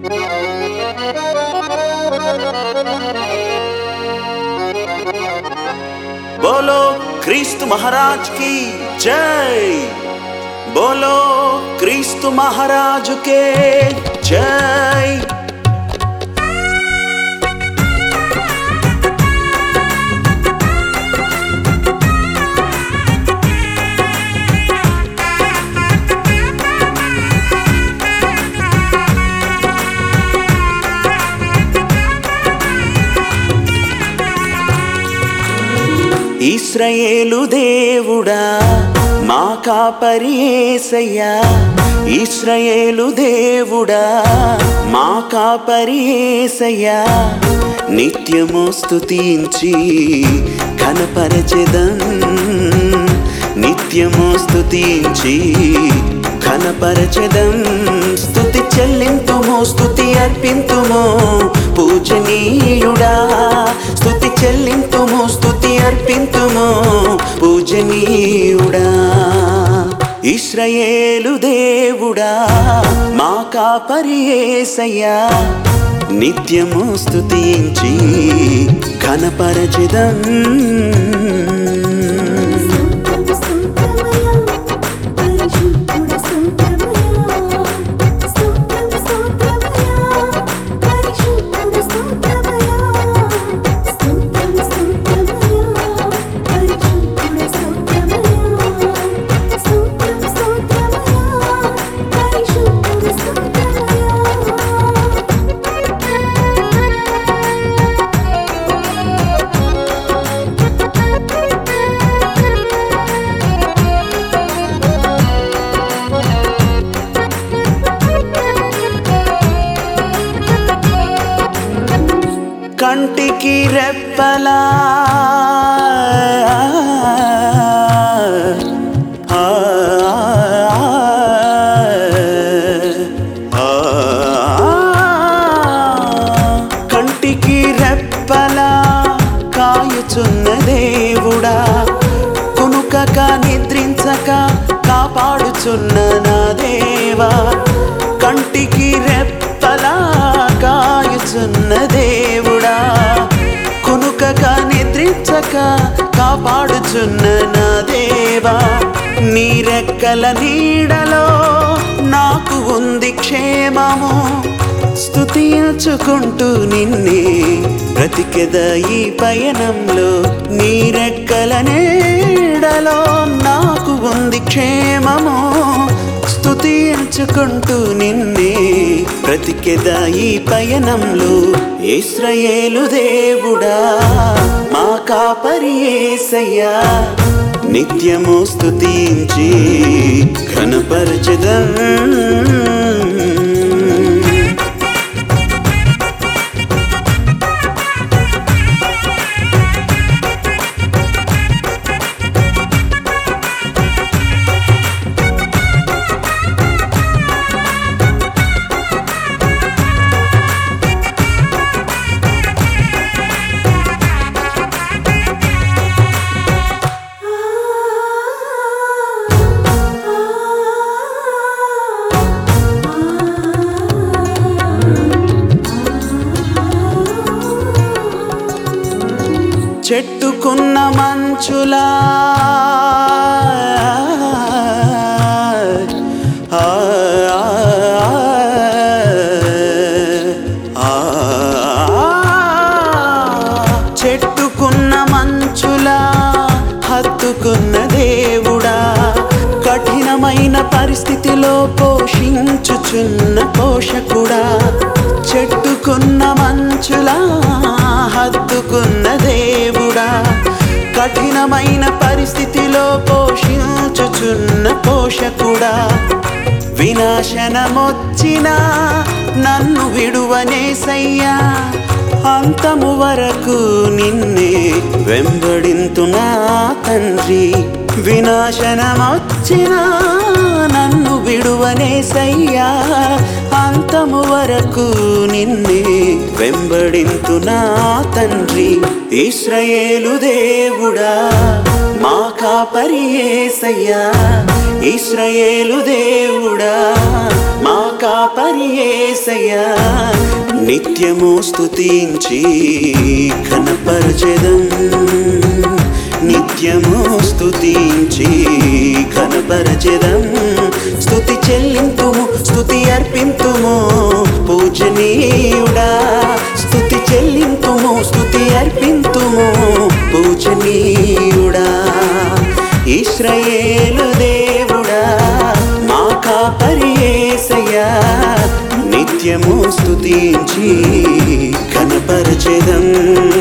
बोलो क्रिस्त महाराज की जय बोलो क्रिस्त महाराज के जय ఇస్రయేలు దేవుడా మా కాపరి యేసయ్యా ఇస్రయేలు దేవుడా మా కాపరి యేసయ్యా నిత్యము స్తుతించి ఘనపరచెదం నిత్యము స్తుతించి ఘనపరచెదం స్తుతి చెల్లింతుము స్తుతి అర్పింతుము పూజనీయుడా స్తుతి చెల్లింతుము స్తుతి అర్పింతుము పూజనీయుడా ఇస్రయేలు దేవుడా మా కాపరి యేసయ్యా నిత్యము స్తుతించి ఘనపరచిదం కంటికి రెప్పలా ఆ, ఆ, కంటికి రెప్పలా కాయుచున్న దేవుడా కునుకక నిద్రించక కాపాడుచున్న నా దేవా కంటికి రెప్పలా కాయుచున్న దేవుడా కునుకక నిద్రించక కాపాడుచున్న నా దేవా నీ రెక్కల నీడలో నాకు ఉంది క్షేమము స్తుతించుకుంటూ నిన్నే బ్రతికెద ఈ పయనంలో నీ రెక్కల నీడలో నాకు ఉంది క్షేమము స్తుతించుకుంటూ నిన్నే బ్రతికెద ఈ పయనంలో ఇస్రయేలు దేవుడా మా కాపరి యేసయ్యా నిత్యము స్తుతించి ఘనపరచదం చెట్టుకున్న మంచులా ఆ, ఆ, చెట్టుకున్న మంచులా హత్తుకున్న దేవుడా కఠినమైన పరిస్థితిలో పోషించుచున్న పోషకుడా చెట్టుకున్న మంచులా హత్తుకున్న దేవుడా కఠినమైన పరిస్థితిలో పోషించుచున్న పోషకుడా వినాశనమొచ్చినా నన్ను విడువనేసయ్యా అంతము వరకు నిన్నే వెంబడింతునా తండ్రి వినాశనమొచ్చినా నన్ను విడువనేసయ్యా అంతము వరకు నిన్నే వెంబడింతునా తండ్రి ఇస్రయేలు దేవుడా మా కాపరి యేసయ్యా ఇస్రయేలు దేవుడా మా కా కాపరి యేసయ్యా నిత్యము స్తుతించి ఘనపరచెదం నిత్యము స్తుతించి ఘనపరచెదం స్తుతి చెల్లింతుము స్తుతి అర్పింతుము పూజనీయుడా స్తుతి చెల్లింతుము స్తుతి అర్పింతుము పూజనీయుడా ఇస్రాయేలు దేవుడా మా కాపరి యేసయ్యా నిత్యము స్తుతించి ఘనపరచెదం